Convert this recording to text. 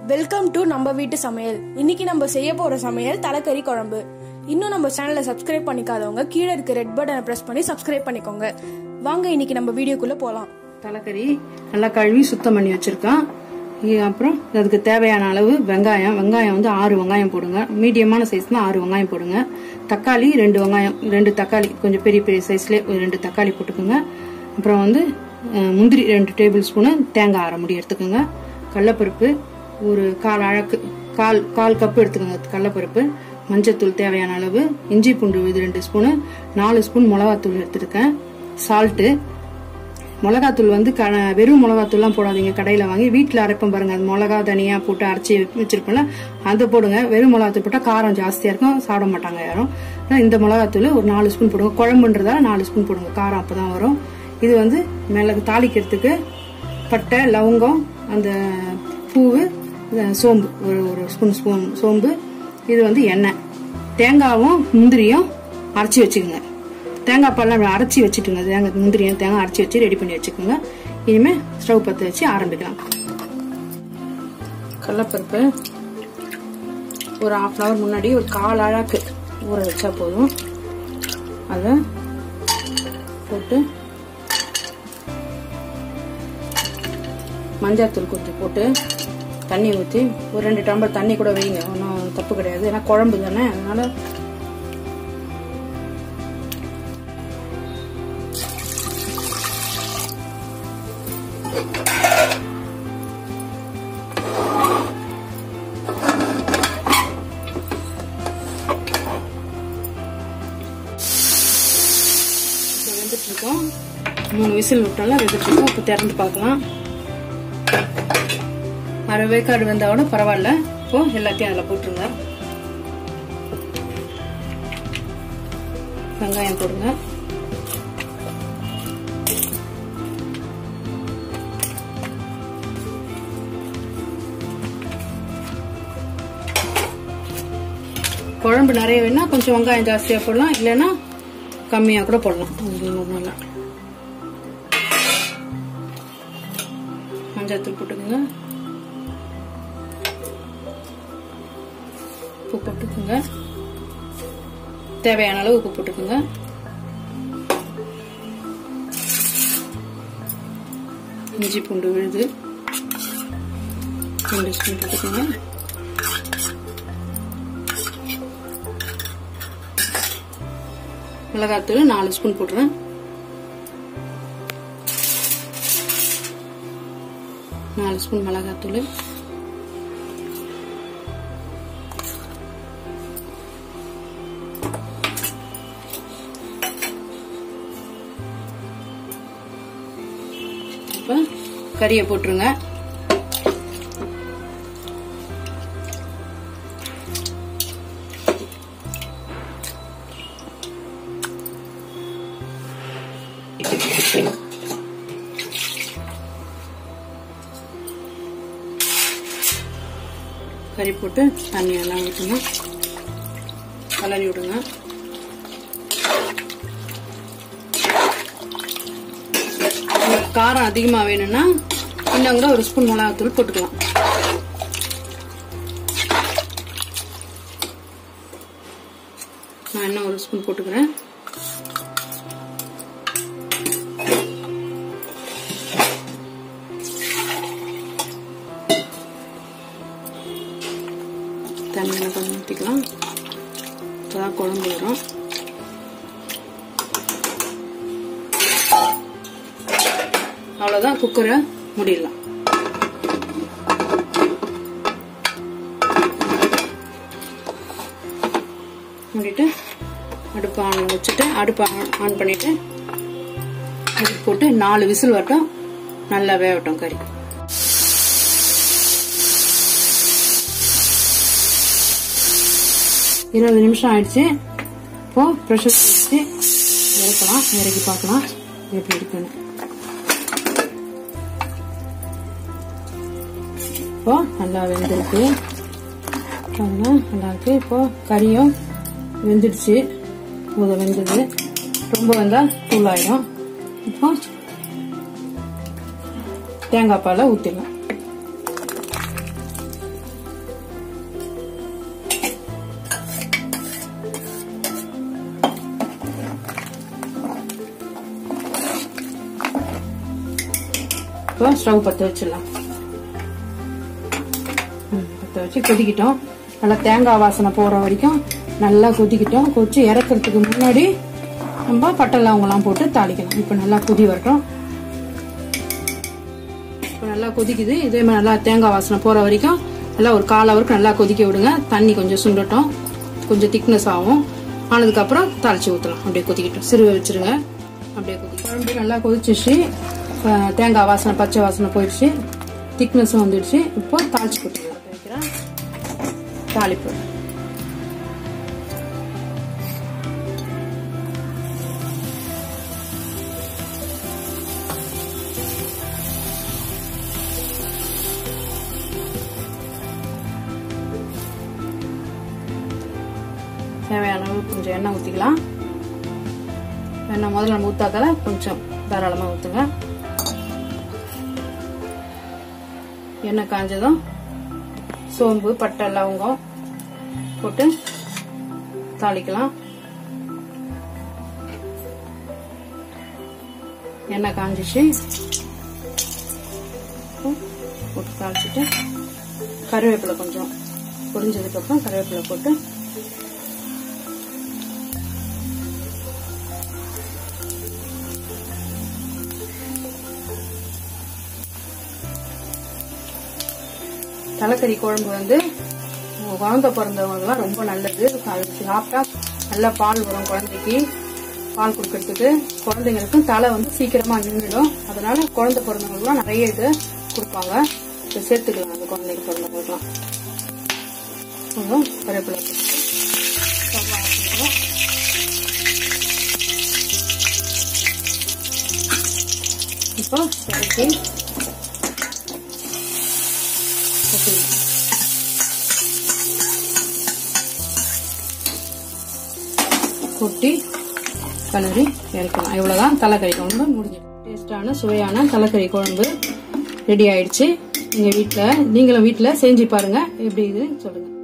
Welcome to நம்ம வீட்டு சமையல் இன்னைக்கு நம்ம செய்ய போற சமையல் தலைக்கறி குழம்பு இன்னும் நம்ம சேனலை சப்ஸ்கிரைப் பண்ணிக்காதவங்க கீழே இருக்க ரெட் பட்டனை பிரஸ் பண்ணி சப்ஸ்கிரைப் பண்ணிக்கோங்க வாங்க இன்னைக்கு நம்ம வீடியோக்குள்ள போலாம் தலைக்கறி நல்லா கழுவி சுத்தம் பண்ணி வச்சிருக்கேன் இ- அப்புறம் அதுக்கு தேவையான அளவு வெங்காயம் வெங்காயம் வந்து ஆறு வெங்காயம் போடுங்க மீடியமான சைஸ்னா ஆறு வெங்காயம் போடுங்க தக்காளி ரெண்டு வெங்காயம் ரெண்டு தக்காளி கொஞ்சம் பெரிய பெரிய சைஸ்ல ஒரு ரெண்டு தக்காளி போட்டுக்கோங்க அப்புறம் வந்து அஹ், முந்திரி ரெண்டு டேபிள் ஸ்பூனு தேங்காய் அரை முடி எடுத்துக்கோங்க கடலப்பருப்பு ஒரு கால் அழகு கால் கால் கப்பு எடுத்துக்கோங்க கடலப்பருப்பு மஞ்சத்தூள் தேவையான அளவு இஞ்சி பூண்டு இது ரெண்டு ஸ்பூனு நாலு ஸ்பூன் மிளகாத்தூள் எடுத்துருக்கேன் சால்ட்டு மிளகாத்தூள் வந்து க வெறும் மிளகாத்தூள்லாம் போடாதீங்க கடையில் வாங்கி வீட்டில் அரைப்போம் பாருங்க அது மிளகா தனியாக போட்டு அரைச்சி வச்சிருப்போம்ல அதை போடுங்க வெறும் மிளகாத்தூள் போட்டால் காரம் ஜாஸ்தியாக இருக்கும் சாப்பிட மாட்டாங்க யாரும் ஆனா இந்த மிளகாத்தூள் ஒரு நாலு ஸ்பூன் போடுங்க குழம்புன்றதால நாலு ஸ்பூன் போடுங்க காரம் அப்போ தான் வரும் இது வந்து மிளகு தாளிக்கிறதுக்கு பட்டை லவங்கம் அந்த பூவு அஹ் சோம்பு ஒரு ஒரு ஸ்பூன் ஸ்பூன் சோம்பு இது வந்து எண்ணெய் தேங்காவும் முந்திரியும் அரைச்சி வச்சுக்கோங்க தேங்காய் பால்லாம் அரைச்சி வச்சுட்டுங்க தேங்காய் முந்திரியும் தேங்காய் அரைச்சி வச்சு ரெடி பண்ணி வச்சுக்கோங்க இனிமே ஸ்டவ் பற்ற வச்சு ஆரம்பிக்கலாம் கடலப்பருப்பு ஒரு ஹாஃப் அன் ஹவர் முன்னாடி ஒரு கால் அழாக்கு ஊற வச்சா போதும் அதை போட்டு மஞ்சாத்தூள் கொஞ்சம் போட்டு தண்ணி ஊற்றி ஒரு ரெண்டு டம்ளர் தண்ணி கூட வைங்க ஒன்றும் தப்பு கிடையாது ஏன்னா குழம்பு தானே அதனால இப்போ வெந்துட்டு இருக்கோம் மூணு விசில் விட்டாலும் வெந்துட்டு இருக்கோம் இப்போ திறந்து பார்க்கலாம் அரை வேக்காடு வெந்தா கூட பரவாயில்ல இப்போ எல்லாத்தையும் அதில் போட்டுருங்க வெங்காயம் போடுங்க குழம்பு நிறைய வேணா கொஞ்சம் வெங்காயம் ஜாஸ்தியாக போடலாம் இல்லைன்னா கம்மியாக கூட போடலாம் அது ஒன்றும் இல்லை மஞ்சள் போட்டுக்கோங்க உப்பு போட்டுக்கோங்க தேவையான அளவு உப்பு போட்டுக்கோங்க இஞ்சி பூண்டு விழுது ரெண்டு ஸ்பூன் போட்டுக்கோங்க மிளகாத்தூள் நாலு ஸ்பூன் போடுறேன் நாலு ஸ்பூன் மிளகாத்தூள் இப்போ கறியை போட்டுருங்க கறி போட்டு தண்ணி எல்லாம் ஊற்றணும் கலரி விடுங்க உங்களுக்கு காரம் அதிகமா வேணும்னா இன்னும் கூட ஒரு ஸ்பூன் மிளகாத்தூள் போட்டுக்கலாம் நான் இன்னும் ஒரு ஸ்பூன் போட்டுக்கிறேன் தண்ணியில் கொஞ்சம் ஊற்றிக்கலாம் இப்போதான் குழம்பு வரும் அவ்வளோதான் குக்கரை முடிடலாம் மூடிட்டு அடுப்பு ஆன் வச்சுட்டு அடுப்பு ஆன் ஆன் பண்ணிட்டு அடுப்பு போட்டு நாலு விசில் வரட்டும் நல்லா வேகட்டும் கறி இருபது நிமிஷம் ஆயிடுச்சு இப்போ ப்ரெஷர் வச்சு இறக்கலாம் இறக்கி பார்க்கலாம் எப்படி இருக்குன்னு இப்போ நல்லா வெந்திருக்கு பாருங்க நல்லா இருக்கு இப்போ கறியும் வெந்துடுச்சு முத வெந்தது ரொம்ப வந்தா தூளாயிடும் இப்போ தேங்காய் பாலை ஊற்றிடலாம் இப்போ ஸ்டவ் பற்ற வச்சிடலாம் ம், பற்ற வச்சு கொதிக்கிட்டோம் நல்லா தேங்காய் வாசனை போகிற வரைக்கும் நல்லா கொதிக்கிட்டோம் கொதிச்சு இறக்குறதுக்கு முன்னாடி நம்ம பட்டை லவங்கெல்லாம் போட்டு தாளிக்கலாம் இப்போ நல்லா கொதி வரட்டும் இப்போ நல்லா கொதிக்குது இதே மாதிரி நல்லா தேங்காய் வாசனை போகிற வரைக்கும் நல்லா ஒரு கால் ஹவருக்கு நல்லா கொதிக்க விடுங்க தண்ணி கொஞ்சம் சுண்டட்டும் கொஞ்சம் திக்னஸ் ஆகும் ஆனதுக்கப்புறம் தாளிச்சு ஊற்றலாம் அப்படியே கொதிக்கட்டும் சிறுவை வச்சிருங்க அப்படியே கொதி குழம்பு நல்லா கொதிச்சிச்சு அஹ் தேங்காய் வாசனை பச்சை வாசனை போயிடுச்சு திக்னஸும் வந்துடுச்சு இப்போ தாளிச்சு கொட்டிக்கலாம் வைக்கிறேன் தாளிப்பு தேவையான அளவு கொஞ்சம் எண்ணெய் ஊற்றிக்கலாம் எண்ணெய் முதல்ல நம்ம ஊத்தாக்கல கொஞ்சம் தாராளமாக ஊற்றுங்க எண்ணெய் காஞ்சதும் சோம்பு பட்டை லவங்கம் போட்டு தாளிக்கலாம் எண்ணெய் காஞ்சிச்சு போட்டு தாளிச்சிட்டு கருவேப்பிலை கொஞ்சம் பொரிஞ்சதுக்கப்புறம் கருவேப்பிலை போட்டு தலைக்கறி குழம்பு வந்து உங்க குழந்தை பிறந்தவங்கலாம் ரொம்ப நல்லது அது சாப்பிட்டா நல்ல பால் வரும் குழந்தைக்கு பால் கொடுக்கறதுக்கு குழந்தைங்களுக்கும் தலை வந்து சீக்கிரமா நின்றுடும் அதனால குழந்தை பிறந்தவங்களுக்குலாம் நிறைய இது கொடுப்பாங்க இதை சேர்த்துக்கலாம் அந்த குழந்தைக்கு பிறந்தவங்களுக்குலாம் கொஞ்சம் கருவேப்பிலை போட்டுட்டு ஸ்டவ் ஆஃப் பண்ணிடுவோம். இப்போ இறக்கி கொத்தமல்லி. கொட்டி கலரி இறக்கலாம் இவ்வளவுதான் தலைக்கறி குழம்பு முடிஞ்சு டேஸ்டான சுவையான தலைக்கறி குழம்பு ரெடி ஆயிடுச்சு எங்க வீட்டில் நீங்களும் வீட்டில் செஞ்சு பாருங்க எப்படி இது சொல்லுங்க